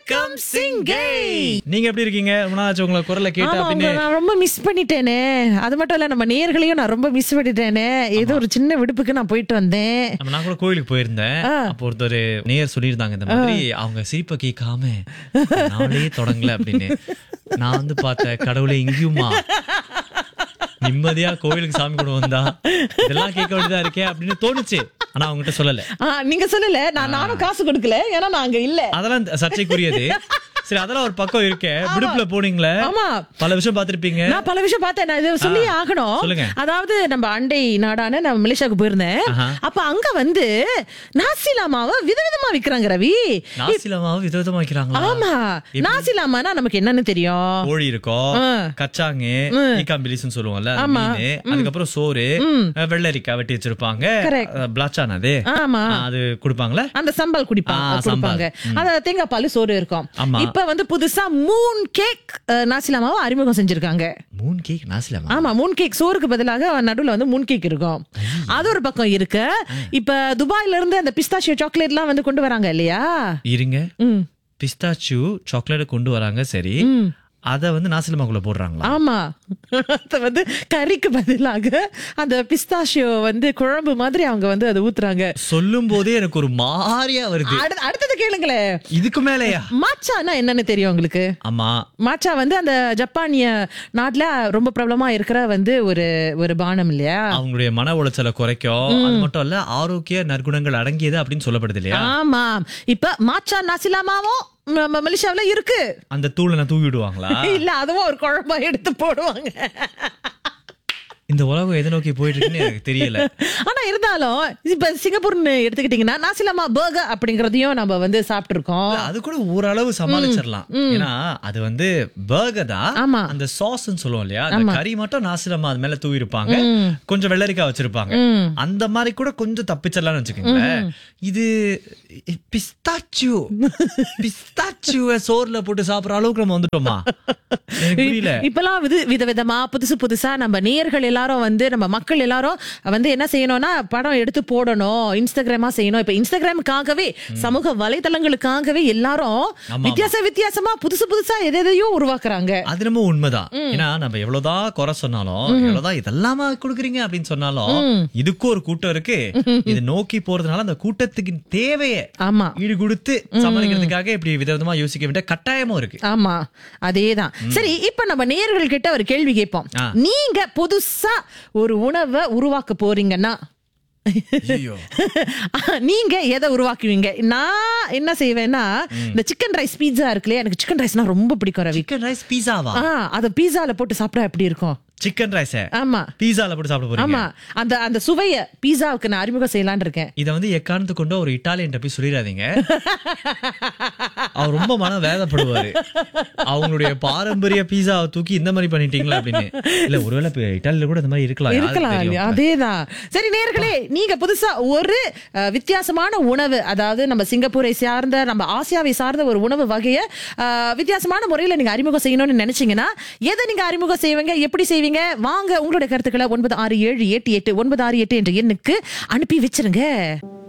வணக்கம் சிங்கை நீங்க எப்படி இருக்கீங்க ரொம்ப நாள் ஆச்சு உங்களை குரலை கேட்டு ஆமா அப்படின்னு உங்களை நான் ரொம்ப மிஸ் பண்ணிட்டேனே அது மட்டும் இல்ல நம்ம நேர்களையும் நான் ரொம்ப மிஸ் பண்ணிட்டேனே ஏதோ ஒரு சின்ன விடுப்புக்கு நான் போயிட்டு வந்தேன் நம்ம நான் கூட கோயிலுக்கு போயிருந்தேன் அப்போ ஒருத்தர் நேயர் சொல்லியிருந்தாங்க இந்த மாதிரி அவங்க சிரிப்பை கேட்காம நாளே தொடங்கல அப்படின்னு நான் வந்து பார்த்தேன் கடவுளே இங்கேயுமா நிம்மதியா கோயிலுக்கு சாமி கூட வந்தா இதெல்லாம் கேட்க வேண்டியதா இருக்கே அப்படின்னு தோணுச்சு ஆனா அவங்ககிட்ட சொல்லல ஆ, நீங்க சொல்லல நான் நானும் காசு கொடுக்கல ஏன்னா நான் அங்க இல்ல அதெல்லாம் சர்ச்சைக்குரியது சரி அதெல்லாம் ஒரு பக்கம் இருக்கே விடுப்புல போனீங்களே ஆமா பல விஷயம் பார்த்திருப்பீங்க நான் பல விஷயம் பார்த்தேன் நான் இதை சொல்லியே ஆகணும் சொல்லுங்க. அதாவது நம்ம அண்டை நாடான நான் மலேசியாவுக்கு போயிருந்தேன் ஆஹா. அப்ப அங்க வந்து நாசிலாமாவை விதவிதமா விக்கிறாங்க ரவி நாசிலமாவை விதவிதமா வைக்கிறாங்களா ஆமா நாசிலாமானா நமக்கு என்னன்னு தெரியும் கோழி இருக்கும் ஆ. கச்சாங்கு ஈக்காம்பிலிஸ்னு சொல்லுவோம்ல அந்த ஆமா. மீனு அதுக்கப்புறம் சோறு அஹ் வெள்ளரிக்காய் வெட்டி வச்சிருப்பாங்க Correct. அஹ் பிளாச்சான் அது ஆமா ஆ, அது கொடுப்பாங்களே அந்த சம்பல் குடிப்பாங்க ஆ, கொடுப்பாங்க அந்த தேங்காய் பால் சோறு இருக்கும் ஆமா. இப்ப வந்து புதுசா மூன் கேக் நாசிலாமாவை அறிமுகம் செஞ்சிருக்காங்க மூன் கேக் நாசிலமா ஆமா மூன் கேக் சோறுக்கு பதிலாக நடுவுல வந்து மூன் கேக் இருக்கும் அது ஒரு பக்கம் இருக்கு இப்ப துபாயில இருந்து அந்த பிஸ்தாஷியோ சாக்லேட் எல்லாம் வந்து கொண்டு வராங்க இல்லையா இருங்க ம் பிஸ்தாச்சு சாக்லேட் கொண்டு வராங்க சரி ம். அத வந்து நாசிலமாக்குள்ள போடுறாங்களா ஆமா அது வந்து கறிக்கு பதிலாக அந்த பிஸ்தாஷியோ வந்து குழம்பு மாதிரி அவங்க வந்து அதை ஊத்துறாங்க சொல்லும் போதே எனக்கு ஒரு மாறியா வருது அடுத்த- அடுத்தது கேளுங்களேன் இதுக்கு மேலயா மாச்சானா என்னன்னு தெரியும் உங்களுக்கு ஆமா மாச்சா வந்து அந்த ஜப்பானிய நாட்டுல ரொம்ப பிரபலமா இருக்கிற வந்து ஒரு ஒரு பானம் இல்லையா அவங்களுடைய மன உளைச்சலை குறைக்கும் அது மட்டும் இல்ல ஆரோக்கிய நற்குணங்கள் அடங்கியது அப்படின்னு சொல்லப்படுது இல்லையா ஆமா இப்ப மாச்சா நாசிலாமாவும் ம- ம- மலேசியாவுல இருக்கு அந்த தூளை நான் தூவி விடுவாங்களா இல்ல அதுவும் ஒரு குழம்பா எடுத்து போடுவாங்க இந்த உலகம் எதை நோக்கி போயிட்டு இருக்குன்னு எனக்கு தெரியல ஆனா இருந்தாலும் இப்ப சிங்கப்பூர்னு எடுத்துக்கிட்டீங்கன்னா நாசிலாமா பர்கர் அப்படிங்கறதையும் நம்ம வந்து சாப்பிட்டு இருக்கோம் அது கூட ஓரளவு சமாளிச்சிடலாம் ஏன்னா அது வந்து பர்கர் தான் ஆமா. அந்த சாஸ் சொல்லுவோம் இல்லையா அந்த கறி மட்டும் நாசிரமா அது மேல தூவி இருப்பாங்க கொஞ்சம் வெள்ளரிக்காய் வச்சிருப்பாங்க அந்த மாதிரி கூட கொஞ்சம் தப்பிச்சிடலாம்னு வச்சுக்கோங்களேன் இது பிஸ்தாச்சு பிஸ்தாச்சு சோறுல போட்டு சாப்பிடுற அளவுக்கு நம்ம வந்துட்டோமா எனக்கு புரியல இப்பெல்லாம் வித விதவிதமா புதுசு புதுசா நம்ம நேயர்கள் எல்லாரும் வந்து நம்ம மக்கள் எல்லாரும் வந்து என்ன செய்யணும்னா படம் எடுத்து போடணும் இன்ஸ்டாகிராமா செய்யணும் இப்ப இன்ஸ்டாகிராமுக்காகவே சமூக வலைதளங்களுக்காகவே எல்லாரும் ஆமா. வித்தியாச வித்தியாசமா புதுசு புதுசா எதை எதையோ உருவாக்குறாங்க அது நம்ம உண்மைதான் ஏன்னா நம்ம எவ்வளவுதான் குறை சொன்னாலும் எவ்வளவுதான் இதெல்லாமா கொடுக்குறீங்க அப்படின்னு சொன்னாலும் இதுக்கும் ஒரு கூட்டம் இருக்கு இது நோக்கி போறதுனால அந்த கூட்டத்துக்கு தேவையை ஆமா ஈடு கொடுத்து சமாளிக்கிறதுக்காக இப்படி விதவிதமா யோசிக்க வேண்டிய கட்டாயமும் இருக்கு ஆமா அதேதான் சரி இப்ப நம்ம நேயர்கள் கிட்ட ஒரு கேள்வி கேட்போம் ஆ. நீங்க புதுசா ஒரு உணவை உருவாக்க போறீங்கன்னா ஐயோ நீங்க எதை உருவாக்குவீங்க நான் என்ன செய்வேன்னா இந்த சிக்கன் ரைஸ் பீட்சா இருக்குல்லையா எனக்கு சிக்கன் ரைஸ்னா ரொம்ப பிடிக்கும் ரவி சிக்கன் ரைஸ் பீஸாவா ஆ அத பீஸால போட்டு சாப்பிட்டா எப்படி இருக்கும் சிக்கன் ரைஸ் ஆமா பீஸால போட்டு சாப்பிட போறீங்க ஆமா அந்த அந்த சுவைய பீஸாவுக்கு நான் அறிமுகம் செய்யலாம்னு இருக்கேன் இத வந்து எக்காரணத்து கொண்டு ஒரு இட்டாலியன் போய் சொல்லிடாதீங்க அவர் ரொம்ப மன வேதப்படுவாரு அவங்களுடைய பாரம்பரிய பீஸாவை தூக்கி இந்த மாதிரி பண்ணிட்டீங்களா அப்படின்னு இல்ல ஒருவேளை இப்ப இட்டாலியில கூட இந்த மாதிரி இருக்கலாம் யாருக்கு இருக்கலாம் தெரியும்? இல்லையா? அதேதான் சரி நேர்களே நீங்க புதுசா ஒரு அஹ், வித்தியாசமான உணவு அதாவது நம்ம சிங்கப்பூரை சார்ந்த நம்ம ஆசியாவை சார்ந்த ஒரு உணவு வகைய அஹ், வித்தியாசமான முறையில நீங்க அறிமுகம் செய்யணும்னு நினைச்சீங்கன்னா எதை நீங்க அறிமுகம் செய்வீங்க எப்படி செய்வீங்க வாங்க உங்களுடைய கருத்துக்களை ஒன்பது ஆறு ஏழு எட்டு எட்டு ஒன்பது ஆறு எட்டு என்ற எண்ணுக்கு அனுப்பி வச்சிருங்க